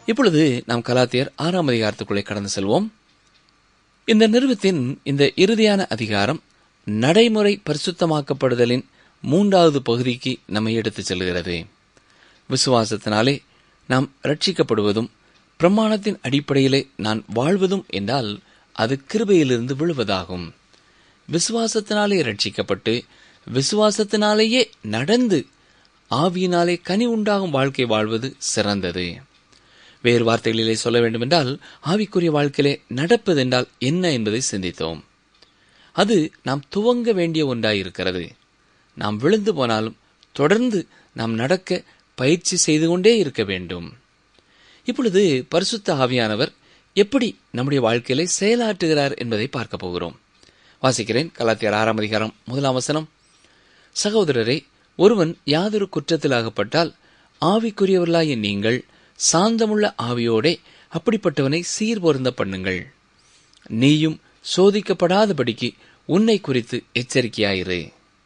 இப்பொழுது நாம் கலாத்தியர் ஆறாம் அதிகாரத்துக்குள்ளே கடந்து செல்வோம் இந்த நிறுவத்தின் இந்த இறுதியான அதிகாரம் நடைமுறை பரிசுத்தமாக்கப்படுதலின் மூன்றாவது பகுதிக்கு நம்மை எடுத்துச் செல்கிறது விசுவாசத்தினாலே நாம் ரட்சிக்கப்படுவதும் பிரமாணத்தின் அடிப்படையிலே நான் வாழ்வதும் என்றால் அது கிருபையிலிருந்து விழுவதாகும் விசுவாசத்தினாலே ரட்சிக்கப்பட்டு விசுவாசத்தினாலேயே நடந்து ஆவியினாலே கனி உண்டாகும் வாழ்க்கை வாழ்வது சிறந்தது வேறு வார்த்தைகளிலே சொல்ல வேண்டுமென்றால் ஆவிக்குரிய வாழ்க்கையிலே நடப்பதென்றால் என்ன என்பதை சிந்தித்தோம் அது நாம் துவங்க வேண்டிய ஒன்றாயிருக்கிறது நாம் விழுந்து போனாலும் தொடர்ந்து நாம் நடக்க பயிற்சி செய்து கொண்டே இருக்க வேண்டும் இப்பொழுது பரிசுத்த ஆவியானவர் எப்படி நம்முடைய வாழ்க்கையிலே செயலாற்றுகிறார் என்பதை பார்க்க போகிறோம் வாசிக்கிறேன் கலாத்தியர் ஆறாம் அதிகாரம் முதலாம் வசனம் சகோதரரே ஒருவன் யாதொரு குற்றத்தில் அகப்பட்டால் ஆவிக்குரியவர்களாகிய நீங்கள் சாந்தமுள்ள ஆவியோடே அப்படிப்பட்டவனை சீர்பொருந்த பண்ணுங்கள் நீயும் சோதிக்கப்படாதபடிக்கு உன்னை குறித்து எச்சரிக்கையாயிரு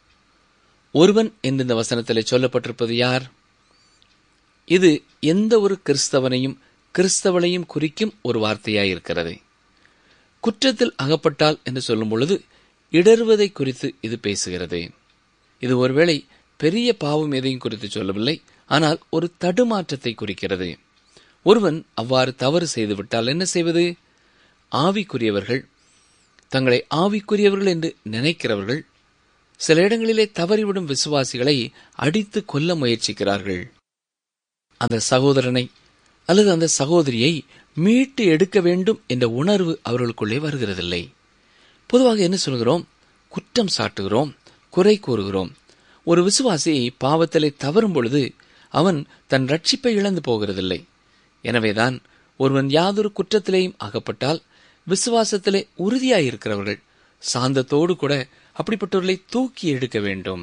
ஒருவன் என்று இந்த வசனத்திலே சொல்லப்பட்டிருப்பது யார் இது எந்த ஒரு கிறிஸ்தவனையும் கிறிஸ்தவனையும் குறிக்கும் ஒரு வார்த்தையாயிருக்கிறது குற்றத்தில் அகப்பட்டால் என்று சொல்லும் பொழுது இடறுவதை குறித்து இது பேசுகிறது இது ஒருவேளை பெரிய பாவம் எதையும் குறித்து சொல்லவில்லை ஆனால் ஒரு தடுமாற்றத்தை குறிக்கிறது ஒருவன் அவ்வாறு தவறு செய்துவிட்டால் என்ன செய்வது ஆவிக்குரியவர்கள் தங்களை ஆவிக்குரியவர்கள் என்று நினைக்கிறவர்கள் சில இடங்களிலே தவறிவிடும் விசுவாசிகளை அடித்து கொல்ல முயற்சிக்கிறார்கள் அந்த சகோதரனை அல்லது அந்த சகோதரியை மீட்டு எடுக்க வேண்டும் என்ற உணர்வு அவர்களுக்குள்ளே வருகிறதில்லை பொதுவாக என்ன சொல்கிறோம் குற்றம் சாட்டுகிறோம் குறை கூறுகிறோம் ஒரு விசுவாசி பாவத்திலே தவறும் பொழுது அவன் தன் ரட்சிப்பை இழந்து போகிறதில்லை எனவேதான் ஒருவன் யாதொரு குற்றத்திலேயும் அகப்பட்டால் விசுவாசத்திலே உறுதியாயிருக்கிறவர்கள் சாந்தத்தோடு கூட அப்படிப்பட்டவர்களை தூக்கி எடுக்க வேண்டும்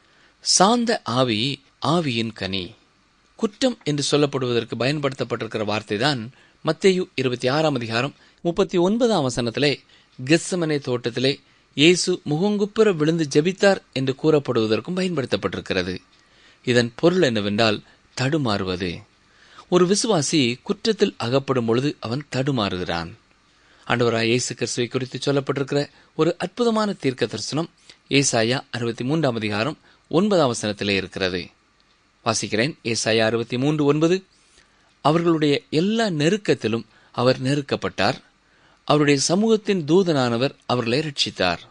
சாந்த ஆவி ஆவியின் கனி குற்றம் என்று சொல்லப்படுவதற்கு பயன்படுத்தப்பட்டிருக்கிற வார்த்தைதான் மத்தேயு இருபத்தி ஆறாம் அதிகாரம் முப்பத்தி ஒன்பதாம் வசனத்திலே கெஸ்ஸமனே தோட்டத்திலே இயேசு முகங்குப்புற விழுந்து ஜெபித்தார் என்று கூறப்படுவதற்கும் பயன்படுத்தப்பட்டிருக்கிறது இதன் பொருள் என்னவென்றால் தடுமாறுவது ஒரு விசுவாசி குற்றத்தில் அகப்படும் பொழுது அவன் தடுமாறுகிறான் ஆண்டவராய் இயேசு கிறிஸ்துவை குறித்து சொல்லப்பட்டிருக்கிற ஒரு அற்புதமான தீர்க்க தரிசனம் ஏசாயா அறுபத்தி மூன்றாம் அதிகாரம் ஒன்பதாம் வசனத்திலே இருக்கிறது வாசிக்கிறேன் ஏசாயா அறுபத்தி மூன்று ஒன்பது அவர்களுடைய எல்லா நெருக்கத்திலும் அவர் நெருக்கப்பட்டார் அவருடைய சமூகத்தின் தூதனானவர் அவர்களை ரட்சித்தார்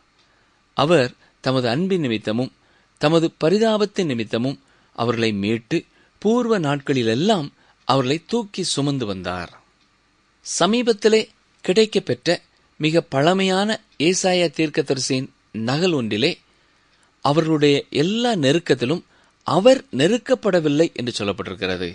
அவர் தமது அன்பின் நிமித்தமும் தமது பரிதாபத்தின் நிமித்தமும் அவர்களை மீட்டு பூர்வ நாட்களிலெல்லாம் அவர்களை தூக்கி சுமந்து வந்தார் சமீபத்திலே கிடைக்கப்பெற்ற மிக பழமையான ஏசாயா தீர்க்கதரிசியின் நகல் ஒன்றிலே அவர்களுடைய எல்லா நெருக்கத்திலும் அவர் நெருக்கப்படவில்லை என்று சொல்லப்பட்டிருக்கிறது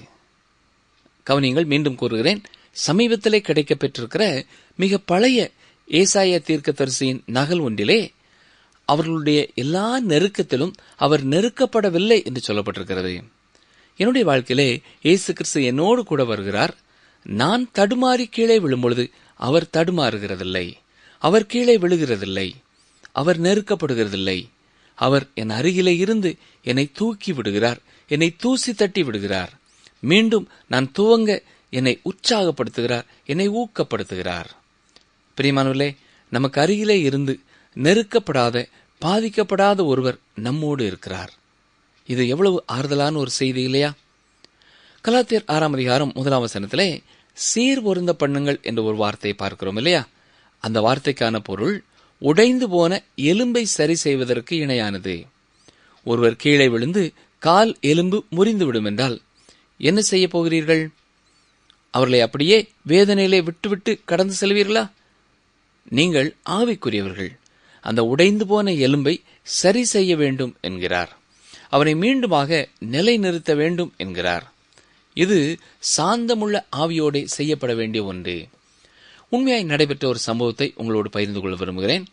கவனியங்கள் மீண்டும் கூறுகிறேன் சமீபத்திலே கிடைக்கப் பெற்றிருக்கிற மிக பழைய ஏசாய தீர்க்கதரிசியின் நகல் ஒன்றிலே அவர்களுடைய எல்லா நெருக்கத்திலும் அவர் நெருக்கப்படவில்லை என்று சொல்லப்பட்டிருக்கிறது என்னுடைய வாழ்க்கையிலே இயேசு கிறிஸ்து என்னோடு கூட வருகிறார் நான் தடுமாறி கீழே விழும்பொழுது அவர் தடுமாறுகிறதில்லை அவர் கீழே விழுகிறதில்லை அவர் நெருக்கப்படுகிறதில்லை அவர் என் அருகிலே இருந்து என்னை தூக்கி விடுகிறார் என்னை தூசி தட்டி விடுகிறார் மீண்டும் நான் துவங்க என்னை உற்சாகப்படுத்துகிறார் என்னை ஊக்கப்படுத்துகிறார் பிரியமானவர்களே நமக்கு அருகிலே இருந்து நெருக்கப்படாத பாதிக்கப்படாத ஒருவர் நம்மோடு இருக்கிறார் இது எவ்வளவு ஆறுதலான ஒரு செய்தி இல்லையா கலாத்தியர் ஆறாம் அதிகாரம் முதலாம் வசனத்திலே சீர் பொருந்த பண்ணுங்கள் என்ற ஒரு வார்த்தையை பார்க்கிறோம் இல்லையா அந்த வார்த்தைக்கான பொருள் உடைந்து போன எலும்பை சரி செய்வதற்கு இணையானது ஒருவர் கீழே விழுந்து கால் எலும்பு முறிந்துவிடும் என்றால் என்ன செய்ய போகிறீர்கள் அவர்களை அப்படியே வேதனையிலே விட்டுவிட்டு கடந்து செல்வீர்களா நீங்கள் ஆவிக்குரியவர்கள் அந்த உடைந்து போன எலும்பை சரி செய்ய வேண்டும் என்கிறார் அவனை மீண்டுமாக நிலைநிறுத்த வேண்டும் என்கிறார் இது சாந்தமுள்ள ஆவியோடே செய்யப்பட வேண்டிய ஒன்று உண்மையாய் நடைபெற்ற ஒரு சம்பவத்தை உங்களோடு பகிர்ந்து கொள்ள விரும்புகிறேன்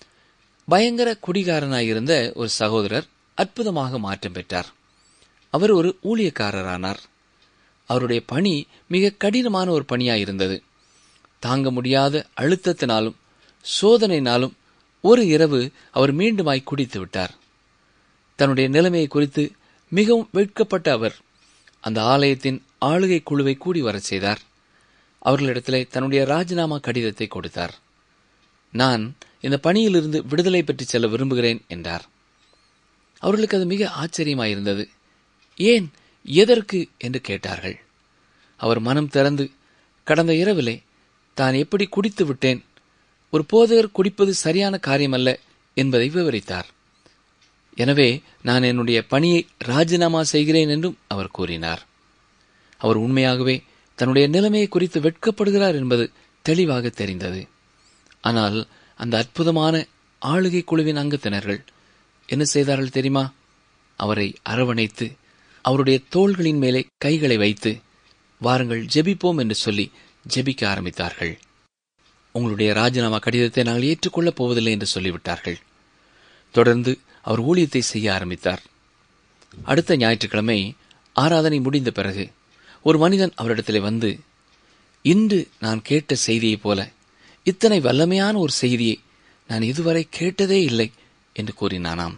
பயங்கர குடிகாரனாயிருந்த ஒரு சகோதரர் அற்புதமாக மாற்றம் பெற்றார் அவர் ஒரு ஊழியக்காரரானார் அவருடைய பணி மிக கடினமான ஒரு பணியாயிருந்தது தாங்க முடியாத அழுத்தத்தினாலும் சோதனையினாலும் ஒரு இரவு அவர் மீண்டுமாய் குடித்து விட்டார் தன்னுடைய நிலைமையை குறித்து மிகவும் வெட்கப்பட்ட அவர் அந்த ஆலயத்தின் ஆளுகை குழுவை கூடி வரச் செய்தார் அவர்களிடத்திலே தன்னுடைய ராஜினாமா கடிதத்தை கொடுத்தார் நான் இந்த பணியிலிருந்து விடுதலை பெற்று செல்ல விரும்புகிறேன் என்றார் அவர்களுக்கு அது மிக ஆச்சரியமாயிருந்தது ஏன் எதற்கு என்று கேட்டார்கள் அவர் மனம் திறந்து கடந்த இரவிலே தான் எப்படி குடித்து விட்டேன் ஒரு போதகர் குடிப்பது சரியான காரியமல்ல என்பதை விவரித்தார் எனவே நான் என்னுடைய பணியை ராஜினாமா செய்கிறேன் என்றும் அவர் கூறினார் அவர் உண்மையாகவே தன்னுடைய நிலைமையை குறித்து வெட்கப்படுகிறார் என்பது தெளிவாக தெரிந்தது ஆனால் அந்த அற்புதமான ஆளுகை குழுவின் அங்கத்தினர்கள் என்ன செய்தார்கள் தெரியுமா அவரை அரவணைத்து அவருடைய தோள்களின் மேலே கைகளை வைத்து வாருங்கள் ஜெபிப்போம் என்று சொல்லி ஜெபிக்க ஆரம்பித்தார்கள் உங்களுடைய ராஜினாமா கடிதத்தை நாங்கள் ஏற்றுக்கொள்ளப் போவதில்லை என்று சொல்லிவிட்டார்கள் தொடர்ந்து அவர் ஊழியத்தை செய்ய ஆரம்பித்தார் அடுத்த ஞாயிற்றுக்கிழமை ஆராதனை முடிந்த பிறகு ஒரு மனிதன் அவரிடத்தில் வந்து இன்று நான் கேட்ட செய்தியைப் போல இத்தனை வல்லமையான ஒரு செய்தியை நான் இதுவரை கேட்டதே இல்லை என்று கூறினானாம்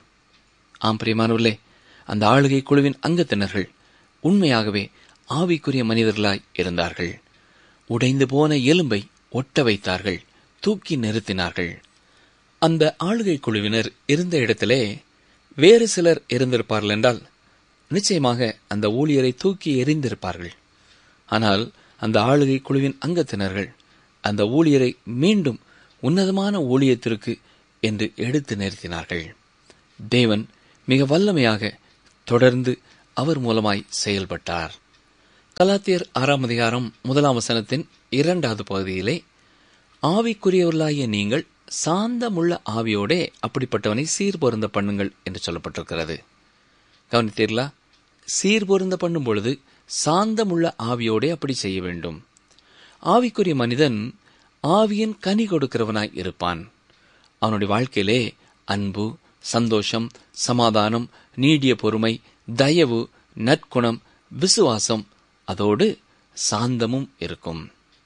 ஆம் பிரியமானவர்களே அந்த ஆளுகை குழுவின் அங்கத்தினர்கள் உண்மையாகவே ஆவிக்குரிய மனிதர்களாய் இருந்தார்கள் உடைந்து போன எலும்பை ஒட்ட வைத்தார்கள் தூக்கி நிறுத்தினார்கள் அந்த ஆளுகை குழுவினர் இருந்த இடத்திலே வேறு சிலர் இருந்திருப்பார்கள் என்றால் நிச்சயமாக அந்த ஊழியரை தூக்கி எறிந்திருப்பார்கள் ஆனால் அந்த ஆளுகை குழுவின் அங்கத்தினர்கள் அந்த ஊழியரை மீண்டும் உன்னதமான ஊழியத்திற்கு என்று எடுத்து நிறுத்தினார்கள் தேவன் மிக வல்லமையாக தொடர்ந்து அவர் மூலமாய் செயல்பட்டார் கலாத்தியர் ஆறாம் அதிகாரம் முதலாம் வசனத்தின் இரண்டாவது பகுதியிலே ஆவிக்குரியவர்களாகிய நீங்கள் சாந்தமுள்ள ஆவியோடே அப்படிப்பட்டவனை சீர்பொருந்த பண்ணுங்கள் என்று சொல்லப்பட்டிருக்கிறது கவனித்தீர்களா சீர்பொருந்த பண்ணும் பொழுது சாந்தமுள்ள ஆவியோடே அப்படி செய்ய வேண்டும் ஆவிக்குரிய மனிதன் ஆவியின் கனி கொடுக்கிறவனாய் இருப்பான் அவனுடைய வாழ்க்கையிலே அன்பு சந்தோஷம் சமாதானம் நீடிய பொறுமை தயவு நற்குணம் விசுவாசம் அதோடு சாந்தமும் இருக்கும்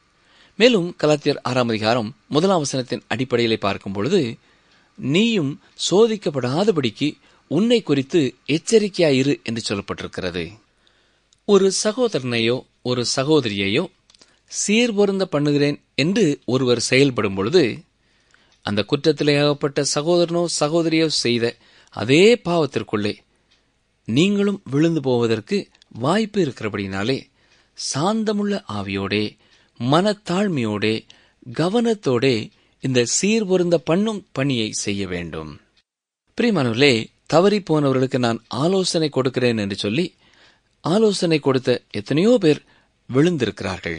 மேலும் கலாத்தியர் ஆறாம் அதிகாரம் முதலாம் வசனத்தின் அடிப்படையிலே பார்க்கும் பொழுது நீயும் சோதிக்கப்படாதபடிக்கு உன்னை குறித்து எச்சரிக்கையாயிரு என்று சொல்லப்பட்டிருக்கிறது ஒரு சகோதரனையோ ஒரு சகோதரியையோ சீர்பொருந்த பண்ணுகிறேன் என்று ஒருவர் செயல்படும் பொழுது அந்த குற்றத்திலே அகப்பட்ட சகோதரனோ சகோதரியோ செய்த அதே பாவத்திற்குள்ளே நீங்களும் விழுந்து போவதற்கு வாய்ப்பு இருக்கிறபடினாலே சாந்தமுள்ள ஆவியோடே மனத்தாழ்மையோடே கவனத்தோடே இந்த சீர்பொருந்த பண்ணும் பணியை செய்ய வேண்டும் பிரியமானவர்களே தவறி போனவர்களுக்கு நான் ஆலோசனை கொடுக்கிறேன் என்று சொல்லி ஆலோசனை கொடுத்த எத்தனையோ பேர் விழுந்திருக்கிறார்கள்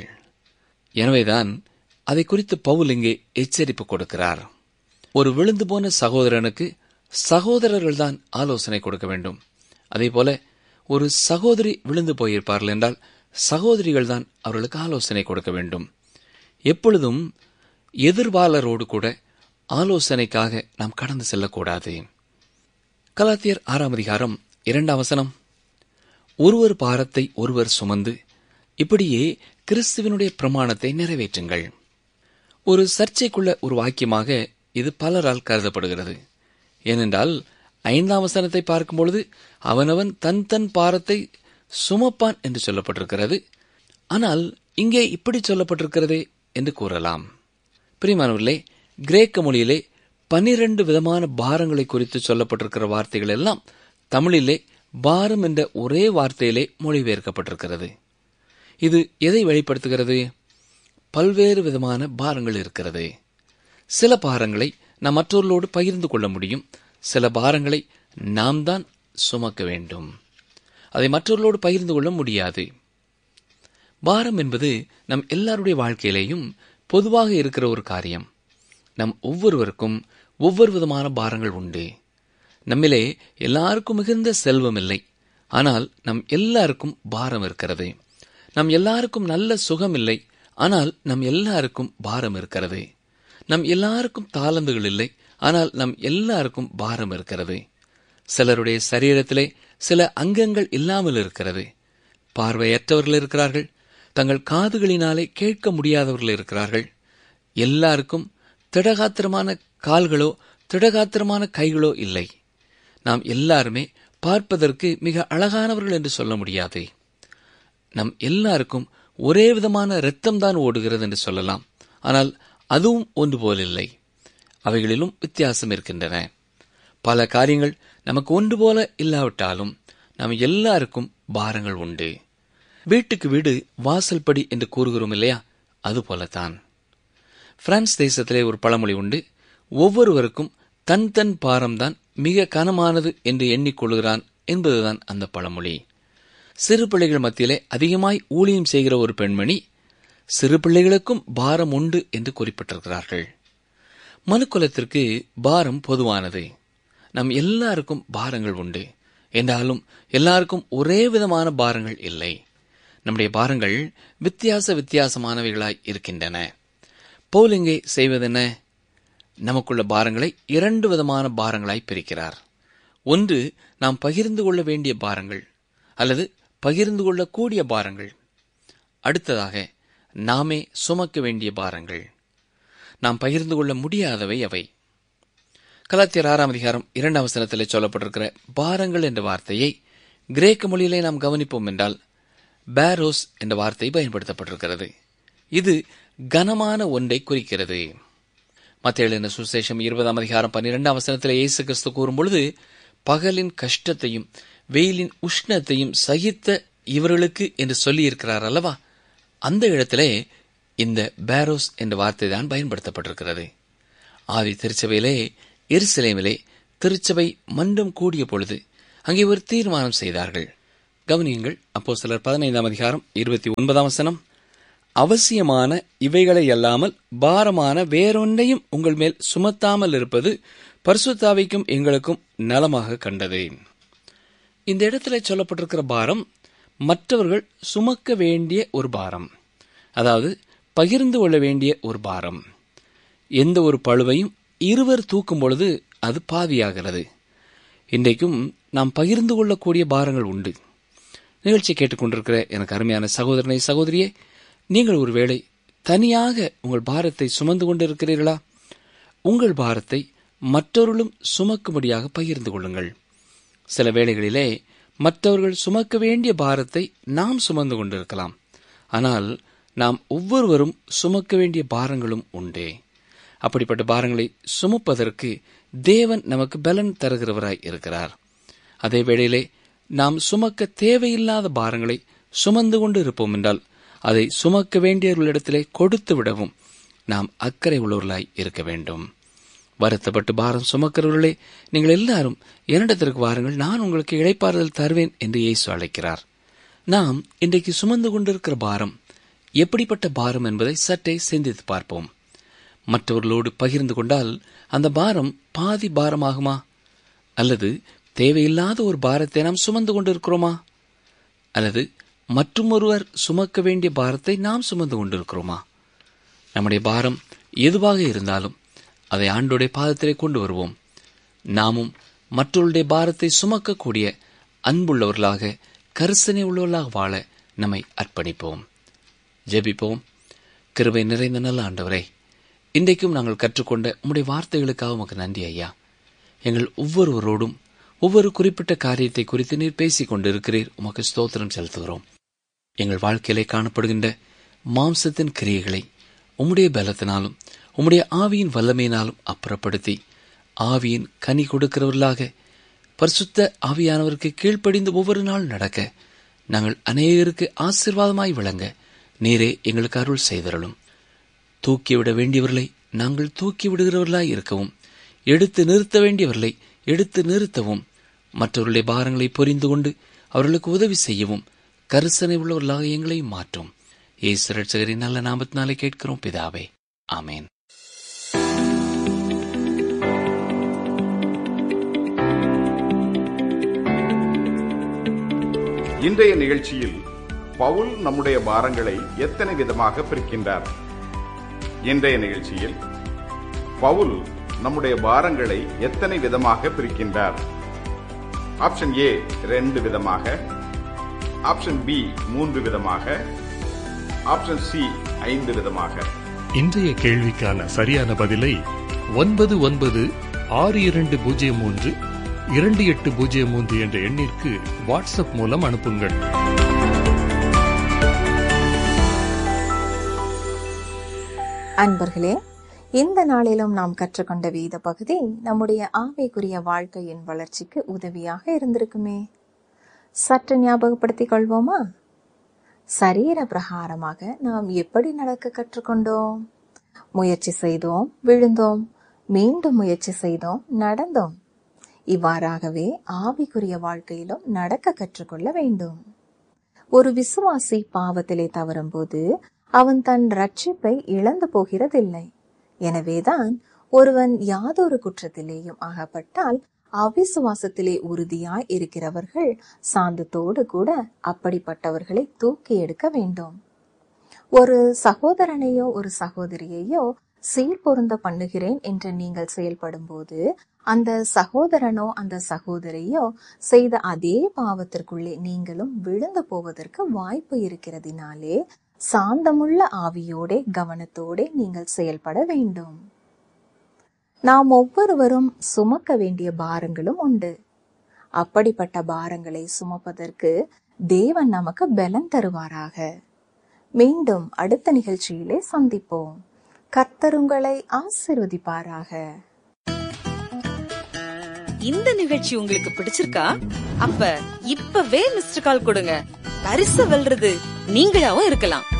எனவேதான் அதை குறித்து பவுல் இங்கே எச்சரிப்பு கொடுக்கிறார் ஒரு விழுந்து போன சகோதரனுக்கு சகோதரர்கள் தான் ஆலோசனை கொடுக்க வேண்டும் அதே போல ஒரு சகோதரி விழுந்து போயிருப்பார்கள் என்றால் சகோதரிகள் தான் அவர்களுக்கு ஆலோசனை கொடுக்க வேண்டும் எப்பொழுதும் எதிர்வாளரோடு கூட ஆலோசனைக்காக நாம் கடந்து செல்லக்கூடாது கலாத்தியர் ஆறாம் அதிகாரம் இரண்டாம் வசனம் ஒருவர் பாரத்தை ஒருவர் சுமந்து இப்படியே கிறிஸ்துவனுடைய பிரமாணத்தை நிறைவேற்றுங்கள் ஒரு சர்ச்சைக்குள்ள ஒரு வாக்கியமாக இது பலரால் கருதப்படுகிறது ஏனென்றால் ஐந்தாம் வசனத்தை பார்க்கும் பொழுது அவனவன் தன் தன் பாரத்தை சுமப்பான் என்று சொல்லப்பட்டிருக்கிறது ஆனால் இங்கே இப்படி சொல்லப்பட்டிருக்கிறதே என்று கூறலாம் பிரிமானவர்களே கிரேக்க மொழியிலே பனிரெண்டு விதமான பாரங்களை குறித்து சொல்லப்பட்டிருக்கிற வார்த்தைகள் எல்லாம் தமிழிலே பாரம் என்ற ஒரே வார்த்தையிலே மொழிபெயர்க்கப்பட்டிருக்கிறது இது எதை வெளிப்படுத்துகிறது பல்வேறு விதமான பாரங்கள் இருக்கிறது சில பாரங்களை நாம் மற்றவர்களோடு பகிர்ந்து கொள்ள முடியும் சில பாரங்களை நாம் தான் சுமக்க வேண்டும் அதை மற்றவர்களோடு பகிர்ந்து கொள்ள முடியாது பாரம் என்பது நம் எல்லாருடைய வாழ்க்கையிலேயும் பொதுவாக இருக்கிற ஒரு காரியம் நம் ஒவ்வொருவருக்கும் ஒவ்வொரு விதமான பாரங்கள் உண்டு நம்மிலே எல்லாருக்கும் மிகுந்த செல்வம் இல்லை ஆனால் நம் எல்லாருக்கும் பாரம் இருக்கிறது நம் எல்லாருக்கும் நல்ல சுகம் இல்லை ஆனால் நம் எல்லாருக்கும் பாரம் இருக்கிறது நம் எல்லாருக்கும் தாளந்துகள் இல்லை ஆனால் நம் எல்லாருக்கும் பாரம் இருக்கிறது சிலருடைய சரீரத்திலே சில அங்கங்கள் இல்லாமல் இருக்கிறது பார்வையற்றவர்கள் இருக்கிறார்கள் தங்கள் காதுகளினாலே கேட்க முடியாதவர்கள் இருக்கிறார்கள் எல்லாருக்கும் திடகாத்திரமான கால்களோ திடகாத்திரமான கைகளோ இல்லை நாம் எல்லாருமே பார்ப்பதற்கு மிக அழகானவர்கள் என்று சொல்ல முடியாது நம் எல்லாருக்கும் ஒரே விதமான இரத்தம் தான் ஓடுகிறது என்று சொல்லலாம் ஆனால் அதுவும் ஒன்று போலில்லை அவைகளிலும் வித்தியாசம் இருக்கின்றன பல காரியங்கள் நமக்கு ஒன்று போல இல்லாவிட்டாலும் நம்ம எல்லாருக்கும் பாரங்கள் உண்டு வீட்டுக்கு வீடு வாசல் படி என்று கூறுகிறோம் இல்லையா அது போலத்தான் பிரான்ஸ் தேசத்திலே ஒரு பழமொழி உண்டு ஒவ்வொருவருக்கும் தன் தன் பாரம்தான் மிக கனமானது என்று எண்ணிக்கொள்கிறான் என்பதுதான் அந்த பழமொழி சிறு பிள்ளைகள் மத்தியிலே அதிகமாய் ஊழியம் செய்கிற ஒரு பெண்மணி சிறு பிள்ளைகளுக்கும் பாரம் உண்டு என்று குறிப்பிட்டிருக்கிறார்கள் மனுக்குலத்திற்கு பாரம் பொதுவானது நம் எல்லாருக்கும் பாரங்கள் உண்டு என்றாலும் எல்லாருக்கும் ஒரே விதமான பாரங்கள் இல்லை நம்முடைய பாரங்கள் வித்தியாச வித்தியாசமானவைகளாய் இருக்கின்றன பவுல் இங்கே செய்வதென்ன நமக்குள்ள பாரங்களை இரண்டு விதமான பாரங்களாய் பிரிக்கிறார் ஒன்று நாம் பகிர்ந்து கொள்ள வேண்டிய பாரங்கள் அல்லது பகிர்ந்து கொள்ளக்கூடிய பாரங்கள் அடுத்ததாக நாமே சுமக்க வேண்டிய பாரங்கள் நாம் பகிர்ந்து கொள்ள முடியாதவை அவை கலாத்தியர் ஆறாம் அதிகாரம் இரண்டாம் வசனத்தில் சொல்லப்பட்டிருக்கிற பாரங்கள் என்ற வார்த்தையை கிரேக்க மொழியிலே நாம் கவனிப்போம் என்றால் பேரோஸ் என்ற வார்த்தை பயன்படுத்தப்பட்டிருக்கிறது இது கனமான ஒன்றை குறிக்கிறது மத்திய சுசேஷம் இருபதாம் அதிகாரம் பன்னிரெண்டாம் வசனத்தில் இயேசு கிறிஸ்து கூறும்பொழுது பகலின் கஷ்டத்தையும் வெயிலின் உஷ்ணத்தையும் சகித்த இவர்களுக்கு என்று சொல்லியிருக்கிறார் அல்லவா அந்த இடத்திலே இந்த பேரோஸ் என்ற வார்த்தை தான் பயன்படுத்தப்பட்டிருக்கிறது ஆதி திருச்சபையிலே எருசலேமிலே திருச்சபை மன்றம் கூடிய பொழுது அங்கே ஒரு தீர்மானம் செய்தார்கள் கவனியுங்கள் அப்போ சிலர் பதினைந்தாம் அதிகாரம் இருபத்தி ஒன்பதாம் வசனம் அவசியமான இவைகளை அல்லாமல் பாரமான வேறொன்றையும் உங்கள் மேல் சுமத்தாமல் இருப்பது பரிசுத்தாவிக்கும் எங்களுக்கும் நலமாக கண்டது இந்த இடத்துல சொல்லப்பட்டிருக்கிற பாரம் மற்றவர்கள் சுமக்க வேண்டிய ஒரு பாரம் அதாவது பகிர்ந்து கொள்ள வேண்டிய ஒரு பாரம் எந்த ஒரு பழுவையும் இருவர் தூக்கும் பொழுது அது பாதியாகிறது இன்றைக்கும் நாம் பகிர்ந்து கொள்ளக்கூடிய பாரங்கள் உண்டு நிகழ்ச்சி கேட்டுக்கொண்டிருக்கிற எனக்கு அருமையான சகோதரனை சகோதரியே நீங்கள் ஒருவேளை தனியாக உங்கள் பாரத்தை சுமந்து கொண்டிருக்கிறீர்களா உங்கள் பாரத்தை மற்றவர்களும் சுமக்கும்படியாக பகிர்ந்து கொள்ளுங்கள் சில வேளைகளிலே மற்றவர்கள் சுமக்க வேண்டிய பாரத்தை நாம் சுமந்து கொண்டிருக்கலாம் ஆனால் நாம் ஒவ்வொருவரும் சுமக்க வேண்டிய பாரங்களும் உண்டே அப்படிப்பட்ட பாரங்களை சுமப்பதற்கு தேவன் நமக்கு பலன் தருகிறவராய் இருக்கிறார் அதே வேளையிலே நாம் சுமக்க தேவையில்லாத பாரங்களை சுமந்து கொண்டு இருப்போம் என்றால் அதை சுமக்க வேண்டியவர்களிடத்திலே கொடுத்து விடவும் நாம் அக்கறை உள்ளவர்களாய் இருக்க வேண்டும் வருத்தப்பட்டு பாரம் சுமக்கிறவர்களே நீங்கள் எல்லாரும் என்னிடத்திற்கு வாருங்கள் நான் உங்களுக்கு இழைப்பாறுதல் தருவேன் என்று இயேசு அழைக்கிறார் நாம் இன்றைக்கு சுமந்து கொண்டிருக்கிற பாரம் எப்படிப்பட்ட பாரம் என்பதை சற்றே சிந்தித்து பார்ப்போம் மற்றவர்களோடு பகிர்ந்து கொண்டால் அந்த பாரம் பாதி பாரமாகுமா அல்லது தேவையில்லாத ஒரு பாரத்தை நாம் சுமந்து கொண்டிருக்கிறோமா அல்லது மற்றும் ஒருவர் சுமக்க வேண்டிய பாரத்தை நாம் சுமந்து கொண்டிருக்கிறோமா நம்முடைய பாரம் எதுவாக இருந்தாலும் அதை ஆண்டோடைய பாதத்திலே கொண்டு வருவோம் நாமும் மற்றவருடைய பாரத்தை சுமக்கக்கூடிய அன்புள்ளவர்களாக கரிசனை உள்ளவர்களாக வாழ நம்மை அர்ப்பணிப்போம் ஜெபிப்போம் கிருபை நிறைந்த நல்ல ஆண்டவரே இன்றைக்கும் நாங்கள் கற்றுக்கொண்ட உம்முடைய வார்த்தைகளுக்காக உமக்கு நன்றி ஐயா எங்கள் ஒவ்வொருவரோடும் ஒவ்வொரு குறிப்பிட்ட காரியத்தை குறித்து நீர் பேசிக் கொண்டிருக்கிறீர் உமக்கு ஸ்தோத்திரம் செலுத்துகிறோம் எங்கள் வாழ்க்கையிலே காணப்படுகின்ற மாம்சத்தின் கிரியைகளை உம்முடைய பலத்தினாலும் உம்முடைய ஆவியின் வல்லமையினாலும் அப்புறப்படுத்தி ஆவியின் கனி கொடுக்கிறவர்களாக பரிசுத்த ஆவியானவருக்கு கீழ்ப்படிந்து ஒவ்வொரு நாள் நடக்க நாங்கள் அநேகருக்கு ஆசிர்வாதமாய் விளங்க நீரே எங்களுக்கு அருள் செய்தருளும் தூக்கிவிட வேண்டியவர்களை நாங்கள் தூக்கி விடுகிறவர்களாய் இருக்கவும் எடுத்து நிறுத்த வேண்டியவர்களை எடுத்து நிறுத்தவும் மற்றவர்களுடைய பாரங்களை புரிந்து கொண்டு அவர்களுக்கு உதவி செய்யவும் கரிசனை உள்ளவர்களாக எங்களை மாற்றும் ஏசு ரட்சகரின் நல்ல நாமத்தினாலே கேட்கிறோம் பிதாவே ஆமேன் இன்றைய நிகழ்ச்சியில் பவுல் நம்முடைய பாரங்களை எத்தனை விதமாக பிரிக்கின்றார் இன்றைய நிகழ்ச்சியில் பவுல் நம்முடைய பாரங்களை எத்தனை விதமாக பிரிக்கின்றார் ஆப்ஷன் ஏ ரெண்டு விதமாக ஆப்ஷன் பி மூன்று விதமாக ஆப்ஷன் சி ஐந்து விதமாக இன்றைய கேள்விக்கான சரியான பதிலை ஒன்பது ஒன்பது ஆறு இரண்டு பூஜ்ஜியம் மூன்று இரண்டு எட்டு பூஜ்ஜியம் மூன்று என்ற எண்ணிற்கு வாட்ஸ்அப் மூலம் அனுப்புங்கள் அன்பர்களே இந்த நாளிலும் நாம் கற்றுக்கொண்ட வேத பகுதி நம்முடைய ஆவிக்குரிய வாழ்க்கையின் வளர்ச்சிக்கு உதவியாக இருந்திருக்குமே சற்று ஞாபகப்படுத்திக் கொள்வோமா சரீர பிரகாரமாக நாம் எப்படி நடக்க கற்றுக்கொண்டோம் முயற்சி செய்தோம் விழுந்தோம் மீண்டும் முயற்சி செய்தோம் நடந்தோம் இவ்வாறாகவே ஆவிக்குரிய வாழ்க்கையிலும் நடக்க கற்றுக்கொள்ள வேண்டும் ஒரு விசுவாசி பாவத்திலே தவறும்போது அவன் தன் ரட்சிப்பை இழந்து போகிறதில்லை எனவேதான் ஒருவன் யாதொரு குற்றத்திலேயும் அகப்பட்டால் அவிசுவாசத்திலே உறுதியாய் இருக்கிறவர்கள் சாந்தத்தோடு கூட அப்படிப்பட்டவர்களை தூக்கி எடுக்க வேண்டும் ஒரு சகோதரனையோ ஒரு சகோதரியையோ சீர்பொருந்த பண்ணுகிறேன் என்று நீங்கள் செயல்படும் போது அந்த சகோதரனோ அந்த சகோதரியோ செய்த அதே பாவத்திற்குள்ளே நீங்களும் விழுந்து போவதற்கு வாய்ப்பு இருக்கிறதினாலே சாந்தமுள்ள ஆவியோடே கவனத்தோடே நீங்கள் செயல்பட வேண்டும் நாம் ஒவ்வொருவரும் சுமக்க வேண்டிய பாரங்களும் உண்டு அப்படிப்பட்ட பாரங்களை சுமப்பதற்கு தேவன் நமக்கு பலன் தருவாராக மீண்டும் அடுத்த நிகழ்ச்சியிலே சந்திப்போம் கர்த்தர் உங்களை ஆசிர்வதிப்பாராக இந்த நிகழ்ச்சி உங்களுக்கு பிடிச்சிருக்கா அப்ப இப்பவே மிஸ்டர் கால் கொடுங்க பரிசு வெல்றது நீங்களாவும் இருக்கலாம்